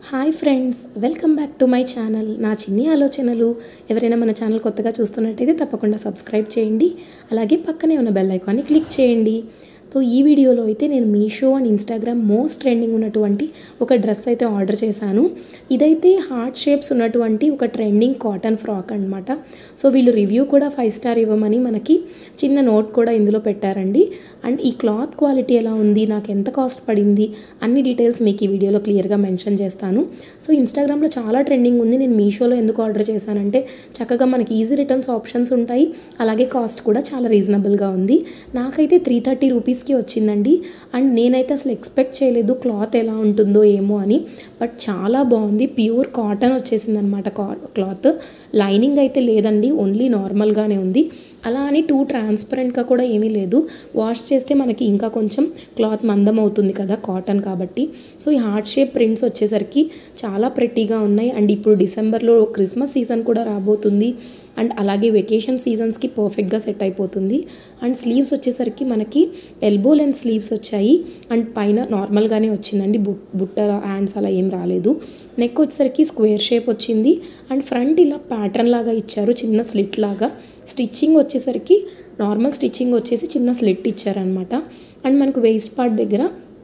hi friends welcome back to my channel నా చిన్ని ఆలోచనలు ఎవరైనా మన ఛానల్ కొత్తగా చూస్తున్నట్టయితే తప్పకుండా సబ్స్క్రైబ్ చేయండి అలాగే పక్కనే ఉన్న బెల్ ఐకాన్ని క్లిక్ చేయండి సో ఈ వీడియోలో అయితే నేను Meesho and Instagram most trending ఉన్నటువంటి ఒక డ్రెస్ అయితే ఆర్డర్ చేశాను ఇదైతే హార్ట్ షేప్స్ ఉన్నటువంటి ఒక ట్రెండింగ్ కాటన్ ఫ్రాక్ అనమాట సో వీళ్ళు రివ్యూ కూడా ఫైవ్ స్టార్ ఇవ్వమని మనకి చిన్న నోట్ కూడా ఇందులో పెట్టారండి అండ్ ఈ క్లాత్ క్వాలిటీ ఎలా ఉంది నాకు ఎంత కాస్ట్ పడింది అన్ని డీటెయిల్స్ మీకు ఈ వీడియోలో క్లియర్గా మెన్షన్ చేస్తాను సో ఇన్స్టాగ్రామ్లో చాలా ట్రెండింగ్ ఉంది నేను మీషోలో ఎందుకు ఆర్డర్ చేశానంటే చక్కగా మనకి ఈజీ రిటర్న్స్ ఆప్షన్స్ ఉంటాయి అలాగే కాస్ట్ కూడా చాలా రీజనబుల్గా ఉంది నాకైతే త్రీ థర్టీ రూపీస్కి వచ్చిందండి అండ్ నేనైతే అసలు ఎక్స్పెక్ట్ చేయలేదు క్లాత్ ఎలా ఉంటుందో ఏమో అని బట్ చాలా బాగుంది ప్యూర్ కాటన్ వచ్చేసింది అనమాట క్లాత్ లైనింగ్ అయితే లేదండి ఓన్లీ నార్మల్గానే ఉంది అలా అని టూ ట్రాన్స్పరెంట్గా కూడా ఏమీ లేదు వాష్ చేస్తే మనకి ఇంకా కొంచెం క్లాత్ మందం అవుతుంది కదా కాటన్ కాబట్టి సో ఈ హార్ట్ షేప్ ప్రింట్స్ వచ్చేసరికి చాలా ప్రెట్టీగా ఉన్నాయి అండ్ ఇప్పుడు డిసెంబర్లో క్రిస్మస్ సీజన్ కూడా రాబోతుంది అండ్ అలాగే వెకేషన్ సీజన్స్కి పర్ఫెక్ట్గా సెట్ అయిపోతుంది అండ్ స్లీవ్స్ వచ్చేసరికి మనకి ఎల్బో లెంత్ స్లీవ్స్ వచ్చాయి అండ్ పైన నార్మల్గానే వచ్చిందండి బుట్ బుట్ట హ్యాండ్స్ అలా ఏం రాలేదు నెక్ వచ్చేసరికి స్క్వేర్ షేప్ వచ్చింది అండ్ ఫ్రంట్ ఇలా ప్యాటర్న్ లాగా ఇచ్చారు చిన్న స్లిట్ లాగా స్టిచ్చింగ్ వచ్చేసరికి నార్మల్ స్టిచ్చింగ్ వచ్చేసి చిన్న స్లిట్ ఇచ్చారనమాట అండ్ మనకు వేస్ట్ పార్ట్ దగ్గర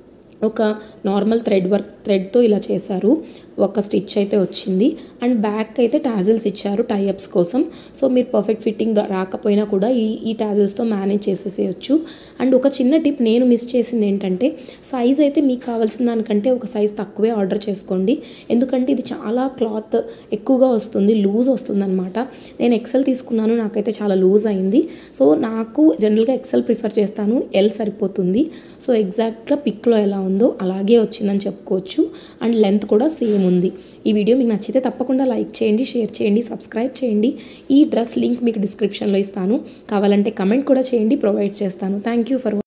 ఒక నార్మల్ థ్రెడ్ వర్క్ థ్రెడ్తో ఇలా చేశారు ఒక స్టిచ్ అయితే వచ్చింది అండ్ బ్యాక్ అయితే టాజిల్స్ ఇచ్చారు టైఅప్స్ కోసం సో మీరు పర్ఫెక్ట్ ఫిట్టింగ్ రాకపోయినా కూడా ఈ ఈ టాజిల్స్తో మేనేజ్ చేసేసేయచ్చు అండ్ ఒక చిన్న టిప్ నేను మిస్ చేసింది ఏంటంటే సైజ్ అయితే మీకు కావాల్సిన దానికంటే ఒక సైజ్ తక్కువే ఆర్డర్ చేసుకోండి ఎందుకంటే ఇది చాలా క్లాత్ ఎక్కువగా వస్తుంది లూజ్ వస్తుంది అనమాట నేను ఎక్సెల్ తీసుకున్నాను నాకైతే చాలా లూజ్ అయింది సో నాకు జనరల్గా ఎక్సెల్ ప్రిఫర్ చేస్తాను ఎల్ సరిపోతుంది సో ఎగ్జాక్ట్గా పిక్లో ఎలా ఉందో అలాగే వచ్చిందని చెప్పుకోవచ్చు అండ్ లెంత్ కూడా సేమ్ ఉంది ఈ వీడియో మీకు నచ్చితే తప్పకుండా లైక్ చేయండి షేర్ చేయండి సబ్స్క్రైబ్ చేయండి ఈ డ్రెస్ లింక్ మీకు డిస్క్రిప్షన్లో ఇస్తాను కావాలంటే కమెంట్ కూడా చేయండి ప్రొవైడ్ చేస్తాను థ్యాంక్ యూ ఫర్